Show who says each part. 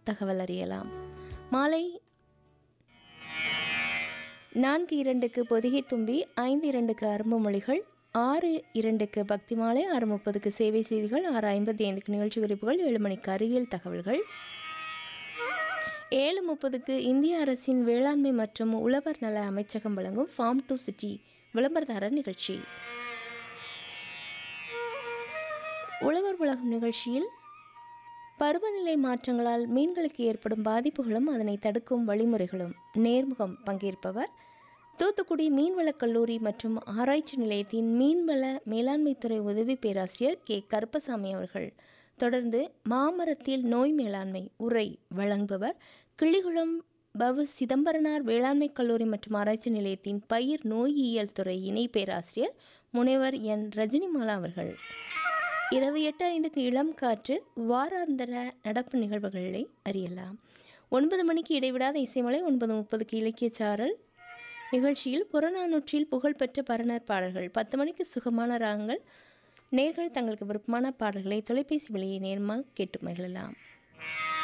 Speaker 1: தகவல் அறியலாம் மாலை நான்கு இரண்டுக்கு பொதிகை தும்பி ஐந்து இரண்டுக்கு அரும்பு மொழிகள் ஆறு இரண்டுக்கு பக்தி மாலை ஆறு முப்பதுக்கு சேவை செய்திகள் ஆறு ஐம்பத்தி ஐந்துக்கு நிகழ்ச்சி குறிப்புகள் ஏழு மணிக்கு அறிவியல் தகவல்கள் ஏழு முப்பதுக்கு இந்திய அரசின் வேளாண்மை மற்றும் உழவர் நல அமைச்சகம் வழங்கும் ஃபார்ம் டு சிட்டி விளம்பரதாரர் நிகழ்ச்சி உழவர் உலகம் நிகழ்ச்சியில் பருவநிலை மாற்றங்களால் மீன்களுக்கு ஏற்படும் பாதிப்புகளும் அதனை தடுக்கும் வழிமுறைகளும் நேர்முகம் பங்கேற்பவர் தூத்துக்குடி மீன்வளக் கல்லூரி மற்றும் ஆராய்ச்சி நிலையத்தின் மீன்வள மேலாண்மைத்துறை உதவி பேராசிரியர் கே கருப்பசாமி அவர்கள் தொடர்ந்து மாமரத்தில் நோய் மேலாண்மை உரை வழங்குபவர் கிள்ளிகுளம் பவு சிதம்பரனார் வேளாண்மை கல்லூரி மற்றும் ஆராய்ச்சி நிலையத்தின் பயிர் நோயியல் துறை இணை பேராசிரியர் முனைவர் என் ரஜினிமாலா அவர்கள் இரவு எட்டு ஐந்துக்கு இளம் காற்று வாராந்தர நடப்பு நிகழ்வுகளை அறியலாம் ஒன்பது மணிக்கு இடைவிடாத இசைமலை ஒன்பது முப்பதுக்கு இலக்கிய சாரல் நிகழ்ச்சியில் புறநானூற்றில் புகழ்பெற்ற பரணர் பாடல்கள் பத்து மணிக்கு சுகமான ராகங்கள் நேர்கள் தங்களுக்கு விருப்பமான பாடல்களை தொலைபேசி வழியை நேர்மாக கேட்டு மகிழலாம்